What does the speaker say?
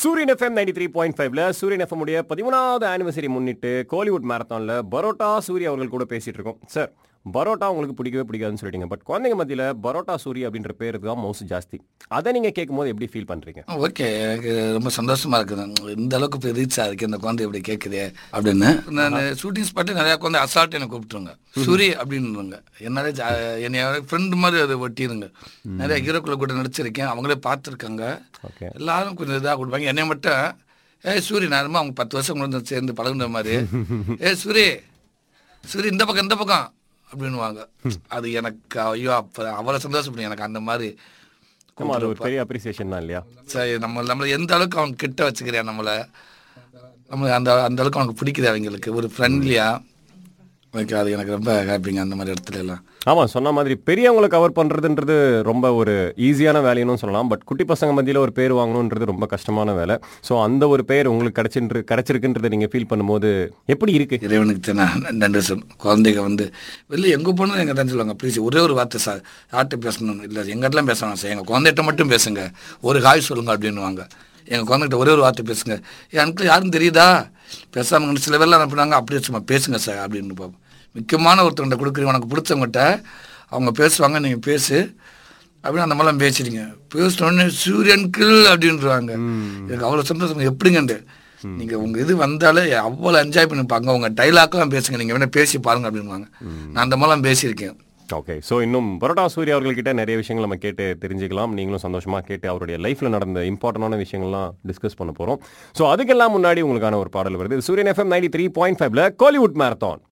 சூரியன் FM ninety three point ஃபைவ்ல சூரியன் எஃப்எம் உடைய பதிமூணாவது ஆனிவர்சரி முன்னிட்டு கோலிவுட் மேரத்தான்ல பரோட்டா சூர்யா அவர்கள் கூட பேசிட்டு இருக்கோம் சார் பரோட்டா உங்களுக்கு பிடிக்கவே பிடிக்காதுன்னு சொல்லிட்டீங்க பட் குழந்தைங்க மத்தியில பரோட்டா சூர்யா அப்படின்ற பேர் தான் மவுஸ் ஜாஸ்தி அதை நீங்க கேட்கும் போது எப்படி ஃபீல் பண்றீங்க ஓகே எனக்கு ரொம்ப சந்தோஷமா இருக்குது இந்த அளவுக்கு இப்போ ரீச் ஆயிருக்கு இந்த குழந்தை இப்படி கேட்குதே அப்படின்னு நான் ஷூட்டிங் ஸ்பாட்டு நிறையா குழந்தை அசால்ட் என்னை கூப்பிட்டுருங்க சூரி அப்படின்னுங்க என்னாலே ஜா- என்னைய ஃப்ரெண்டு மாதிரி அதை ஒட்டிருங்க நிறைய ஹீரோக்குள்ள கூட நடிச்சிருக்கேன் அவங்களே பார்த்துருக்காங்க ஓகே எல்லாரும் கொஞ்சம் இதாக கொடுப்பாங்க என்னை மட்டும் ஏ சூரி நான் அவங்க பத்து வருஷம் கொண்டு வந்து சேர்ந்து பழகுன மாதிரி ஏ சூரி சூரி இந்த பக்கம் இந்த பக்கம் அப்படின்னுவாங்க அது எனக்கு ஐயோ அப்போ அவ்வளோ சந்தோஷப்படும் எனக்கு அந்த மாதிரி ஆமா அது ஒரு பெரிய அப்ரிசியேஷன் தான் இல்லையா சரி நம்ம நம்மளை எந்த அளவுக்கு அவன் கிட்ட வச்சுக்கிறேன் நம்மளை நம்ம அந்த அந்த அளவுக்கு அவனுக்கு பிடிக்குது அவங்களுக்கு ஒரு ஃப்ரெண்ட்லியா எனக்கு அது எனக்கு ரொம்ப ஹாப்பிங்க அந்த மாதிரி இடத்துல எல்லாம் ஆமா சொன்ன மாதிரி பெரியவங்களை கவர் பண்றதுன்றது ரொம்ப ஒரு ஈஸியான வேலைன்னு சொல்லலாம் பட் குட்டி பசங்க மத்தியில ஒரு பேர் வாங்கணுன்றது ரொம்ப கஷ்டமான வேலை ஸோ அந்த ஒரு பேர் உங்களுக்கு கிடைச்சின்று கிடைச்சிருக்குன்றதை நீங்க ஃபீல் பண்ணும்போது எப்படி இருக்கு இறைவனுக்கு தான் நான் நன்றி சொல் குழந்தைங்க வந்து வெளில எங்கே போனாலும் எங்கள் தான் சொல்லுவாங்க ப்ளீஸ் ஒரே ஒரு வார்த்தை சார் யார்கிட்ட பேசணும் இல்லை எங்கிட்டலாம் பேசணும் சார் எங்கள் குழந்தைகிட்ட மட்டும் பேசுங்க ஒரு ஹாய் சொல்லுங்க அப்படின்னுவாங்க எங்கள் குழந்தைகிட்ட ஒரே ஒரு வார்த்தை பேசுங்க என் அங்கிள் யாரும் தெரியுதா பேசாமல் சில பேர்லாம் அனுப்புனாங்க அப்படியே சும்மா பேசுங்க சார் அப்படின்னு பார்ப்போம் முக்கியமான ஒருத்தவங்கிட்ட கொடுக்குறீங்க உனக்கு பிடிச்சவங்ககிட்ட அவங்க பேசுவாங்க நீங்கள் பேசு அப்படின்னு அந்த மாதிரிலாம் பேசிடுங்க பேசினோடனே சூரியன்கிள் அப்படின்றாங்க எனக்கு அவ்வளோ சந்தோஷம் எப்படிங்கன்ட்டு நீங்கள் உங்கள் இது வந்தாலே அவ்வளோ என்ஜாய் பண்ணிப்பாங்க உங்கள் டைலாக்லாம் பேசுங்க நீங்கள் வேணால் பேசி பாருங்க அப்படின்வாங்க நான் அந்த மாதிரிலாம் பேசியிருக்கேன் ஓகே ஸோ இன்னும் பரோட்டா சூர்யா அவர்கள்கிட்ட நிறைய விஷயங்கள் நம்ம கேட்டு தெரிஞ்சுக்கலாம் நீங்களும் சந்தோஷமா கேட்டு அவருடைய லைஃப்ல நடந்த இம்பார்ட்டன்டான விஷயங்கள்லாம் டிஸ்கஸ் பண்ண போறோம் ஸோ அதுக்கெல்லாம் முன்னாடி உங்களுக்கான ஒரு பாடல் வருது சூரியன் எஃப்எம் நைன்டி த்ரீ பாயிண்ட் ஃபைவ்ல கோலிவுட் மேரத்தான்